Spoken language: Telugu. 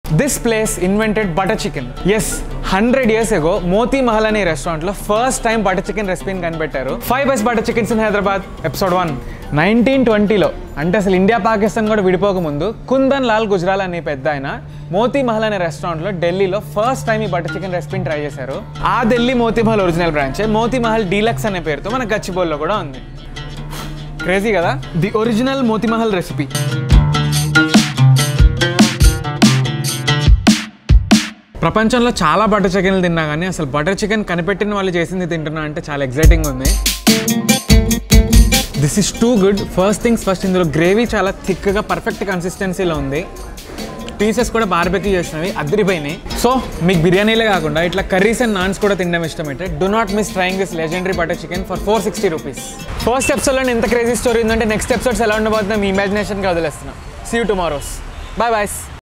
this place invented butter chicken ఎస్ hundred years ago Moti Mahal అనే రెస్టారెంట్లో ఫస్ట్ టైం బటర్ చికెన్ రెసిపీని కనిపెట్టారు five best butter chickens in Hyderabad episode one nineteen ట్వంటీలో అంటే అసలు ఇండియా పాకిస్తాన్ కూడా విడిపోకముందు కుందన్ లాల్ గుజరాల్ అనే పెద్ద ఆయన మోతీ మహల్ అనే రెస్టారెంట్లో ఢిల్లీలో ఫస్ట్ టైం ఈ బటర్ చికెన్ రెసిపీని ట్రై చేశారు ఆ Delhi Moti Mahal original branch Moti Mahal deluxe అనే పేరుతో మన గచ్చిబౌల్లో కూడా ఉంది క్రేజీ కదా ది ఒరిజినల్ మోతిమహల్ రెసిపీ ప్రపంచంలో చాలా బటర్ చికెన్లు తిన్నా కానీ అసలు బటర్ చికెన్ కనిపెట్టిన వాళ్ళు చేసింది తింటున్నా అంటే చాలా ఎగ్జైటింగ్ ఉంది this is too good first things first ఇందులో గ్రేవీ చాలా థిక్గా పర్ఫెక్ట్ కన్సిస్టెన్సీలో ఉంది పీసెస్ కూడా బార్బెక్యూ చేసినవి అదిరిపోయినాయి సో మీకు బిర్యానీలే కాకుండా ఇట్లా కర్రీస్ అండ్ నాన్స్ కూడా తినడం ఇష్టమైతే do not miss trying this legendary butter chicken for four sixty rupees first ఎపిసోడ్లో ఎంత క్రేజీ స్టోరీ ఉందంటే నెక్స్ట్ ఎపిసోడ్స్ ఎలా ఉండబోతుందో మీ ఇమాజినేషన్కి వదిలేస్తున్నాం see you tomorrow's bye boys